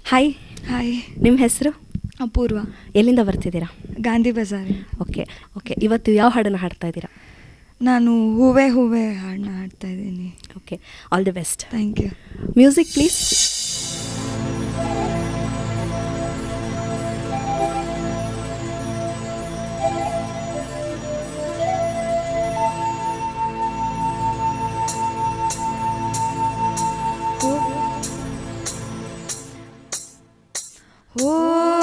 Hi hi ನಿಮ್ಮ ಹೆಸರು ಅಪೂರ್ವ ಎಲ್ಲಿಂದ ಬರ್ತಿದ್ದೀರಾ ಗಾಂಧಿ ಬಜಾರ್ ಓಕೆ ಓಕೆ ಇವತ್ತು ಯಾವ ಹಾಡನ್ನು ಹಾಡ್ತಾ ಇದ್ದೀರಾ ನಾನು ಹೂವೆ ಹೂವೆ ಹಾಡನ್ನ ಹಾಡ್ತಾ ಇದ್ದೀನಿ okay all the best thank you music please ಓ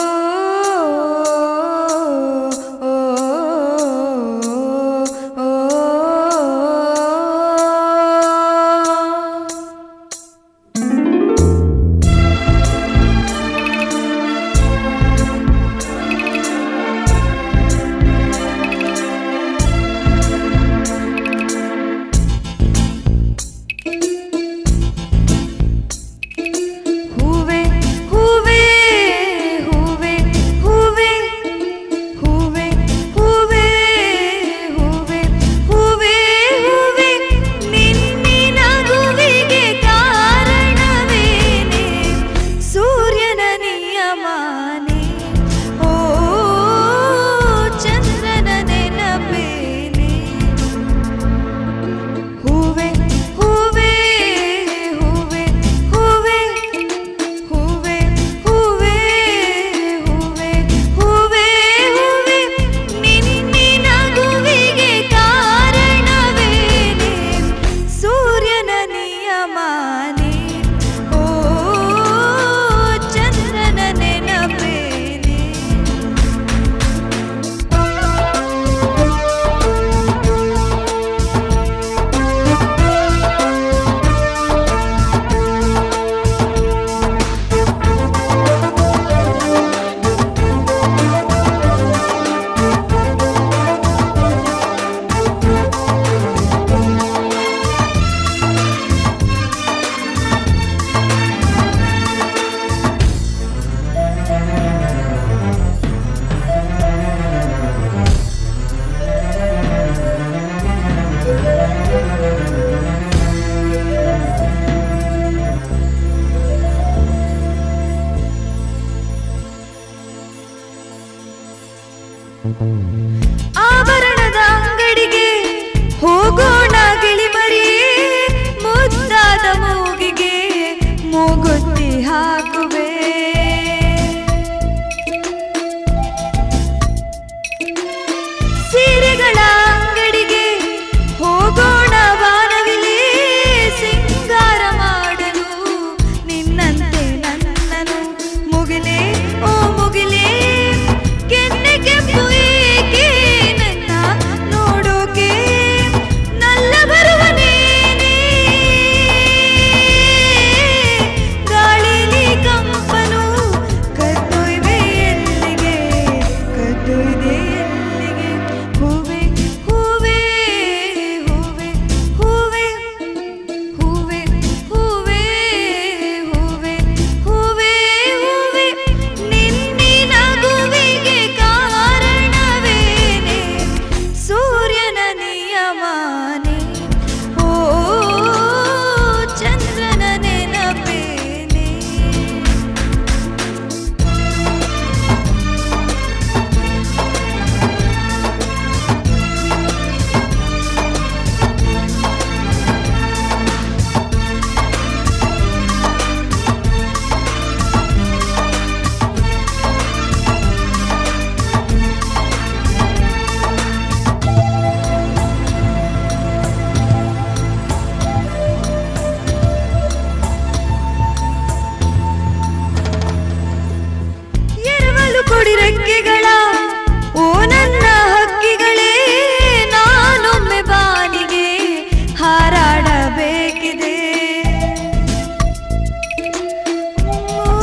ಹೂವೆ ಹೂವೆ ಹೂವೆ ಹೂವೆ ಹೂವೆ ಹೂವೆ ಹೂವೆ ಹೂವೆ ಹೂವೆ ನಿನ್ನಿನ ನಗುವಿಗೆ ಕಾರಣವೇನೆ ಸೂರ್ಯನ ನಿಯಮಾನೆ ಓ ಚಂದ್ರನ ನೆನಪೇನೆ ಹೂವೆ ಹೂವೆ ಹೂವೆ ಹೂವೆ ಹೂವೆ ಹೂವೆ ಹೂವೆ ಹೂವೆ ಹೂವೆ ನಿನ್ನಿನ ನಗುವಿಗೆ ಕಾರಣವೇನೆ ಸೂರ್ಯನ ನಿಯಮಾನೆ ಓ ಚಂದ್ರನ ನೆನಪೇನೆ ಆಭರಣದ ಅಂಗಡಿಗೆ ಹೋಗೋಣ ಗಿಳಿಮರಿ ಮುದ್ದಾದ ಮೂಗಿಗೆ ಮೂಗುತ್ತಿ ಹಾಕುವೆ ಸೀರೆಗಳ ಅಂಗಡಿಗೆ ಹೋಗೋಣ ಬಾನವಿಲೆ ಸಿಂಗಾರ ಮಾಡಲು ನಿನ್ನಂತೆ ನನ್ನನು ಮುಗಿಲೆ ಓ ಮುಗಿಲೆ ಕೆನ್ನೆ ಕೆಂಪು ಏಕೆ ನನ್ನ ನೋಡೋಕೆ ನಲ್ಲ ಬರುವನೇನೆ ಗಾಳಿಲಿ ಕಂಪನು ಕದ್ದೊಯ್ವೆ ಎಲ್ಲಿಗೆ ಕದ್ದೊಯ್ದೆ ಎಲ್ಲಿಗೆ ಹೂವೆ ಹೂವೆ ಹೂವೆ ಹೂವೆ ಹೂವೆ ಹೂವೆ ಹೂವೆ ಹೂವೆ ಹೂವೆ ನಿನ್ನಿನ ನಗುವಿಗೆ ಕಾರಣವೇನೆ ಸೂರ್ಯನ ನಿಯಮಾನೆ ಓ ಚಂದ್ರನ ನೆನಪೇನೆ ಎರವಲು ಕೊಡಿ ರೆಕ್ಕೆಗಳ ಓ ನನ್ನ ಹಕ್ಕಿಗಳೇ ನಾನೊಮ್ಮೆ ಬಾನಿಗೆ ಹಾರಾಡಬೇಕಿದೆ ಓ,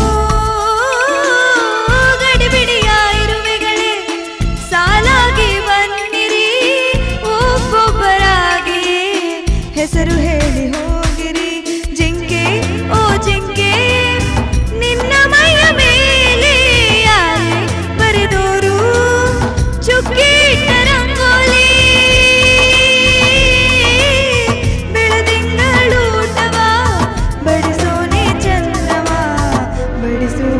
ಗಡಿಬಿಡಿಯ ಇರುವೆಗಳೇ ಸಾಲಾಗಿ ಬನ್ನಿರಿ ಒಬ್ಬೊಬ್ಬರಾಗಿ ಹೆಸರು ಹೇಳಿ ಹೋಗಿರಿ ಜಿಂಕೆ ಓ ಜಿಂಕೆ ನಿನ್ನ ಮೈಯ ಮೇಲೆ ಯಾರೇ ಬರೆದೋರು ಚುಕ್ಕಿ ಇಟ್ಟ ರಂಗೋಲಿ ಬೆಳದಿಂಗಳೂಟವ ಬಡಿಸೋನೆ ಚಂದ್ರವ ಬಡಿಸು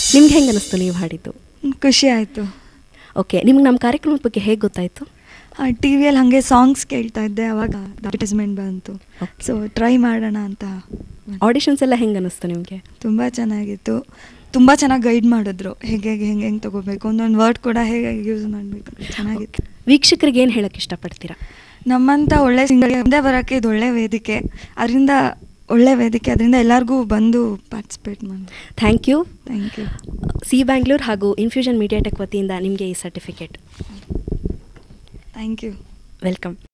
ನಿಮ್ಗೆ ಹೆಂಗೆ ಅನಿಸ್ತು ನೀವು ಹಾಡಿದ್ದು ಖುಷಿ ಆಯಿತು ಓಕೆ ನಿಮ್ಗೆ ನಮ್ಮ ಕಾರ್ಯಕ್ರಮದ ಬಗ್ಗೆ ಹೇಗೆ ಗೊತ್ತಾಯಿತು ಟಿ ವಿಯಲ್ಲಿ ಹಾಗೆ ಸಾಂಗ್ಸ್ ಕೇಳ್ತಾ ಇದ್ದೆ ಅವಾಗ ಅಡ್ವರ್ಟೈಸ್ಮೆಂಟ್ ಬಂತು Okay. ಸೊ ಟ್ರೈ ಮಾಡೋಣ ಅಂತ ಆಡಿಷನ್ಸ್ ಎಲ್ಲ ಹೆಂಗೆ ಅನಿಸ್ತು ನಿಮಗೆ ತುಂಬ ಚೆನ್ನಾಗಿತ್ತು ತುಂಬ ಚೆನ್ನಾಗಿ ಗೈಡ್ ಮಾಡಿದ್ರು ಹೇಗೆ ಹೇಗೆ ಹೆಂಗೆ ಹೆಂಗೆ ತೊಗೋಬೇಕು ಒಂದೊಂದು ವರ್ಡ್ ಕೂಡ ಹೇಗೆ ಹೇಗೆ ಯೂಸ್ ಮಾಡಬೇಕು ಚೆನ್ನಾಗಿತ್ತು ವೀಕ್ಷಕರಿಗೆ ಏನು ಹೇಳಕ್ಕೆ ಇಷ್ಟಪಡ್ತೀರಾ ನಮ್ಮಂಥ ಒಳ್ಳೆ ಸಿಂಗರ್ ಮುಂದೆ ಬರೋಕ್ಕೆ ಇದು ಒಳ್ಳೆ ವೇದಿಕೆ ಅದರಿಂದ ಒಳ್ಳೆ ವೇದಿಕೆ ಅದರಿಂದ ಎಲ್ಲರಿಗೂ ಬಂದು ಪಾರ್ಟಿಸಿಪೇಟ್ ಮಾಡಿ thank you thank you C Bangalore ಹಾಗೂ ಇನ್ಫ್ಯೂಷನ್ ಮೀಡಿಯಾಟೆಕ್ ವತಿಯಿಂದ ನಿಮಗೆ ಈ ಸರ್ಟಿಫಿಕೇಟ್ ಥ್ಯಾಂಕ್ ಯು ವೆಲ್ಕಮ್